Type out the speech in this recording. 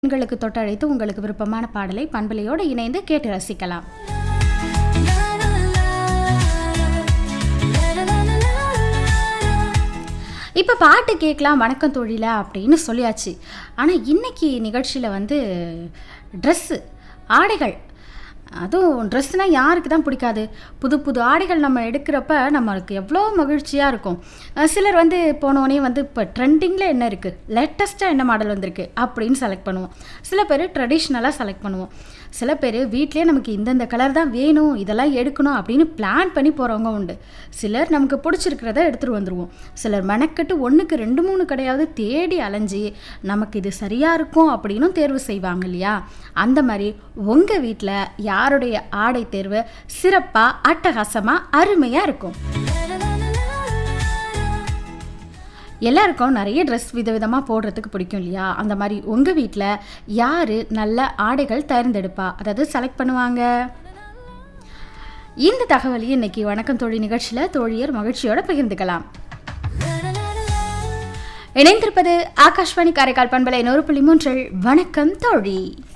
பெண்களுக்கு தொட்டழைத்து உங்களுக்கு விருப்பமான பாடலை பண்பலையோடு இணைந்து கேட்டு ரசிக்கலாம் இப்போ பாட்டு கேட்கலாம் வணக்கம் தொழில அப்படின்னு சொல்லியாச்சு ஆனால் இன்னைக்கு நிகழ்ச்சியில் வந்து ட்ரெஸ்ஸு ஆடைகள் அதுவும் ட்ரெஸ்னால் யாருக்கு தான் பிடிக்காது புது புது ஆடைகள் நம்ம எடுக்கிறப்ப நம்மளுக்கு எவ்வளோ மகிழ்ச்சியாக இருக்கும் அஹ் சிலர் வந்து போனோடனே வந்து இப்போ ட்ரெண்டிங்கில் என்ன இருக்குது லேட்டஸ்ட்டாக என்ன மாடல் வந்திருக்கு அப்படின்னு செலக்ட் பண்ணுவோம் சில பேர் ட்ரெடிஷ்னலாக செலக்ட் பண்ணுவோம் சில பேர் வீட்டிலே நமக்கு இந்தந்த கலர் தான் வேணும் இதெல்லாம் எடுக்கணும் அப்படின்னு பிளான் பண்ணி போகிறவங்க உண்டு சிலர் நமக்கு பிடிச்சிருக்கிறத எடுத்துகிட்டு வந்துடுவோம் சிலர் மெனக்கட்டு ஒன்றுக்கு ரெண்டு மூணு கடையாவது தேடி அலைஞ்சி நமக்கு இது சரியாக இருக்கும் அப்படின்னும் தேர்வு செய்வாங்க இல்லையா அந்த மாதிரி உங்கள் வீட்டில் யாருடைய ஆடை தேர்வு சிறப்பாக அட்டகாசமாக அருமையாக இருக்கும் எல்லாருக்கும் நிறைய ட்ரெஸ் விதவிதமாக போடுறதுக்கு பிடிக்கும் இல்லையா அந்த மாதிரி உங்கள் வீட்டில் யார் நல்ல ஆடைகள் தேர்ந்தெடுப்பா அதாவது செலக்ட் பண்ணுவாங்க இந்த தகவலையும் இன்னைக்கு வணக்கம் தோழி நிகழ்ச்சியில் தோழியர் மகிழ்ச்சியோட பகிர்ந்துக்கலாம் இணைந்திருப்பது ஆகாஷ்வாணி காரைக்கால் பண்பலை நூறு புள்ளி மூன்றில் வணக்கம் தோழி